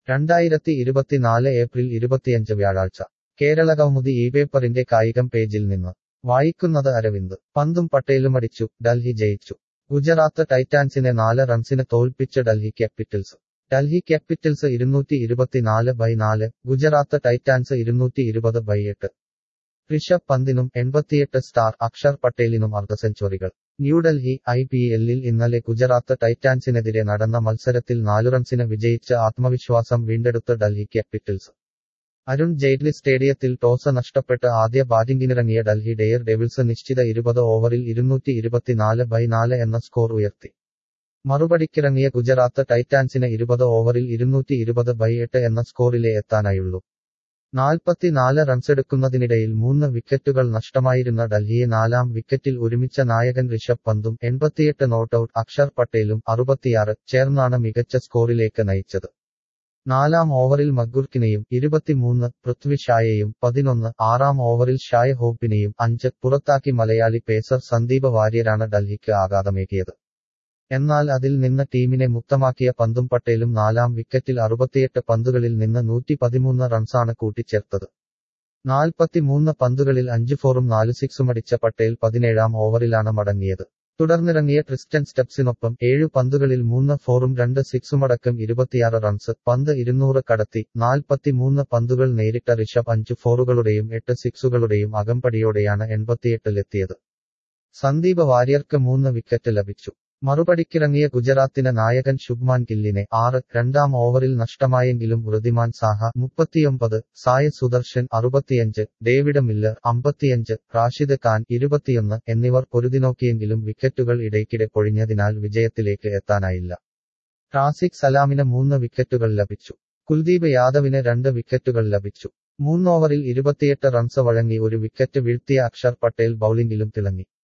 രണ്ടായിരത്തി ഇരുപത്തിനാല് ഏപ്രിൽ ഇരുപത്തിയഞ്ച് വ്യാഴാഴ്ച കേരള കൗമുദി ഈ പേപ്പറിന്റെ കായികം പേജിൽ നിന്ന് വായിക്കുന്നത് അരവിന്ദ് പന്തും പട്ടേലുമടിച്ചു ഡൽഹി ജയിച്ചു ഗുജറാത്ത് ടൈറ്റാൻസിനെ നാല് റൺസിന് തോൽപ്പിച്ച് ഡൽഹി ക്യാപിറ്റൽസ് ഡൽഹി ക്യാപിറ്റൽസ് ഇരുന്നൂറ്റി ഇരുപത്തിനാല് ബൈ നാല് ഗുജറാത്ത് ടൈറ്റാൻസ് ഇരുന്നൂറ്റി ഇരുപത് ബൈ എട്ട് ഋഷഭ് പന്തിനും എൺപത്തിയെട്ട് സ്റ്റാർ അക്ഷർ പട്ടേലിനും അർദ്ധ സെഞ്ചുറികൾ ന്യൂഡൽഹി ഐ പി എല്ലിൽ ഇന്നലെ ഗുജറാത്ത് ടൈറ്റാൻസിനെതിരെ നടന്ന മത്സരത്തിൽ നാലു റൺസിന് വിജയിച്ച് ആത്മവിശ്വാസം വീണ്ടെടുത്ത ഡൽഹി ക്യാപിറ്റൽസ് അരുൺ ജെയ്റ്റ്ലി സ്റ്റേഡിയത്തിൽ ടോസ് നഷ്ടപ്പെട്ട് ആദ്യ ബാറ്റിംഗിനിറങ്ങിയ ഡൽഹി ഡെയർ ഡെവിൾസ് നിശ്ചിത ഇരുപത് ഓവറിൽ ഇരുന്നൂറ്റി ഇരുപത്തിനാല് ബൈ നാല് എന്ന സ്കോർ ഉയർത്തി മറുപടിക്കിറങ്ങിയ ഗുജറാത്ത് ടൈറ്റാൻസിന് ഇരുപത് ഓവറിൽ ഇരുന്നൂറ്റി ഇരുപത് ബൈ എട്ട് എന്ന സ്കോറിലെ എത്താനായുള്ളൂ നാൽപ്പത്തിനാല് റൺസെടുക്കുന്നതിനിടയിൽ മൂന്ന് വിക്കറ്റുകൾ നഷ്ടമായിരുന്ന ഡൽഹിയെ നാലാം വിക്കറ്റിൽ ഒരുമിച്ച നായകൻ ഋഷഭ് പന്തും എൺപത്തിയെട്ട് നോട്ടൌട്ട് അക്ഷർ പട്ടേലും അറുപത്തിയാറ് ചേർന്നാണ് മികച്ച സ്കോറിലേക്ക് നയിച്ചത് നാലാം ഓവറിൽ മഗുർക്കിനെയും ഇരുപത്തിമൂന്ന് പൃഥ്വി ഷായെയും പതിനൊന്ന് ആറാം ഓവറിൽ ഷായ ഹോപ്പിനെയും അഞ്ച് പുറത്താക്കി മലയാളി പേസർ സന്ദീപ് വാര്യരാണ് ഡൽഹിക്ക് ആഘാതമേകിയത് എന്നാൽ അതിൽ നിന്ന് ടീമിനെ മുക്തമാക്കിയ പന്തും പട്ടേലും നാലാം വിക്കറ്റിൽ അറുപത്തിയെട്ട് പന്തുകളിൽ നിന്ന് നൂറ്റി പതിമൂന്ന് റൺസാണ് കൂട്ടിച്ചേർത്തത് നാൽപ്പത്തിമൂന്ന് പന്തുകളിൽ അഞ്ച് ഫോറും നാല് സിക്സുമടിച്ച പട്ടേൽ പതിനേഴാം ഓവറിലാണ് മടങ്ങിയത് തുടർന്നിറങ്ങിയ ക്രിസ്റ്റൻ സ്റ്റെപ്സിനൊപ്പം ഏഴു പന്തുകളിൽ മൂന്ന് ഫോറും രണ്ട് സിക്സുമടക്കം ഇരുപത്തിയാറ് റൺസ് പന്ത് ഇരുന്നൂറ് കടത്തി നാൽപ്പത്തിമൂന്ന് പന്തുകൾ നേരിട്ട ഋഷഭ് അഞ്ച് ഫോറുകളുടെയും എട്ട് സിക്സുകളുടെയും അകമ്പടിയോടെയാണ് എൺപത്തിയെട്ടിലെത്തിയത് സന്ദീപ് വാര്യർക്ക് മൂന്ന് വിക്കറ്റ് ലഭിച്ചു മറുപടിക്കിറങ്ങിയ ഗുജറാത്തിന് നായകൻ ശുഭ്മാൻ ഗില്ലിനെ ആറ് രണ്ടാം ഓവറിൽ നഷ്ടമായെങ്കിലും വൃതിമാൻ സാഹ മുപ്പത്തിയൊമ്പത് സായ സുദർശൻ അറുപത്തിയഞ്ച് ഡേവിഡ് മില്ലർ അമ്പത്തിയഞ്ച് റാഷിദ് ഖാൻ ഇരുപത്തിയൊന്ന് എന്നിവർ പൊരുതിനോക്കിയെങ്കിലും വിക്കറ്റുകൾ ഇടയ്ക്കിടെ പൊഴിഞ്ഞതിനാൽ വിജയത്തിലേക്ക് എത്താനായില്ല റാസിഖ് സലാമിന് മൂന്ന് വിക്കറ്റുകൾ ലഭിച്ചു കുൽദീപ് യാദവിന് രണ്ട് വിക്കറ്റുകൾ ലഭിച്ചു മൂന്നോവറിൽ ഇരുപത്തിയെട്ട് റൺസ് വഴങ്ങി ഒരു വിക്കറ്റ് വീഴ്ത്തിയ അക്ഷർ പട്ടേൽ ബൌളിംഗിലും തിളങ്ങി